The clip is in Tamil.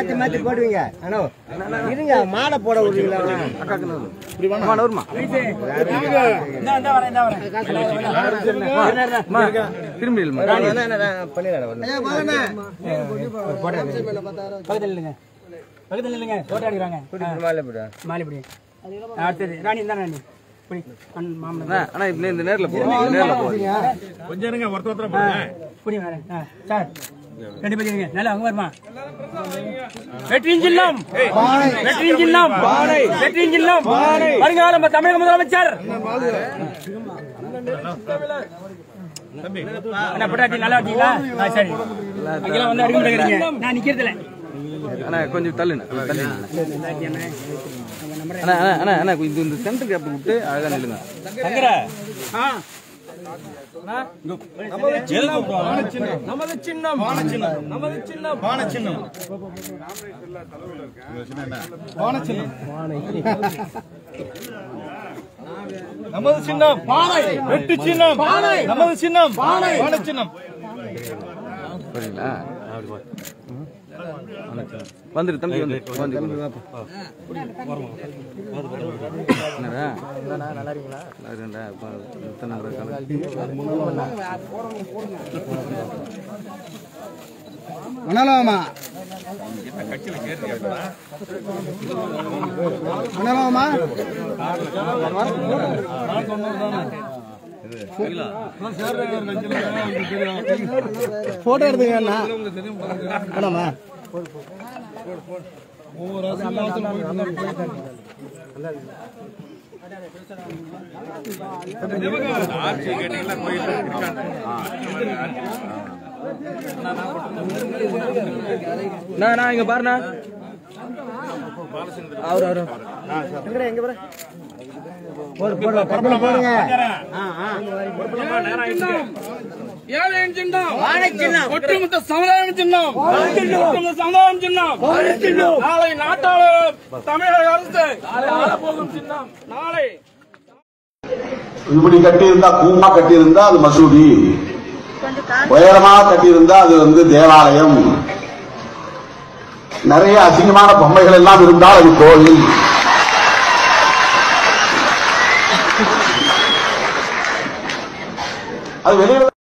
மாத்தி மாத்தி போடுவீங்க அண்ணா இருங்க மாலை போட விடுவீங்களா வருமா இந்தா, இந்தா வரேன், இந்தா வரேன். திரும்பி இல்லம்மா. பக்கத்துல நில்லுங்க பக்கத்துல நில்லுங்க போட்டோ எடுக்கிறாங்க மாலை பிடி அடுத்தது ராணி தான் ராணி பிடி அண்ணன் மாமன் அண்ணா, அண்ணா இந்த இந்த நேர்ல போ நேர்ல போ பிடி வரேன் ஆ, சார் ரெண்டு பேரும் இருங்க நல்லா அங்க வருமா வெற்றியின் சின்னம் வெற்றியின் சின்னம் வெற்றியின் சின்னம் வருங்கால நம்ம தமிழக முதலமைச்சர் அண்ணா பொட்டாட்டி நல்லா இருக்கீங்களா ஆ, சரி அங்கெல்லாம் வந்து அடிக்க மாட்டேங்கிறீங்க நான் நிக்கிறதுல அண்ணா கொஞ்சம் தள்ளுண்ணா தள்ளுண்ணா அண்ணா அண்ணா அண்ணா அண்ணா இந்த இந்த சென்டர் கேப் விட்டு அழகா நில்லுங்க நமது சின்னம் நமது சின்னம் நமது சின்னம் பானை வெட்டு சின்னம் நமது சின்னம் பானை சின்னம் சரிங்களா வந்துரு தம்பி வந்து வந்து என்னடா நல்லா இருக்கீங்களா நல்லா இருக்கேன்டா இப்போ எத்தனை நாள் இருக்காங்க மணலோமா மணலோமா போட்டோ எடுத்துங்க அண்ணா வேணாமா நான் நான் இங்க பாருண்ணா அவரு அவரு எங்கடா எங்க பாரு போடு போடு பரப்பல போடுங்க ஏழையின் சின்னம் ஒட்டுமொத்த சமுதாயம் சின்னம் ஒட்டுமொத்த சமுதாயம் சின்னம் நாளை நாட்டாளர் தமிழக அரசு ஆள போகும் சின்னம் நாளை இப்படி கட்டியிருந்தா கூமா கட்டியிருந்தா அது மசூதி உயரமா கட்டியிருந்தா அது வந்து தேவாலயம் நிறைய அசிங்கமான பொம்மைகள் எல்லாம் இருந்தால் அது கோயில் அது வெளியில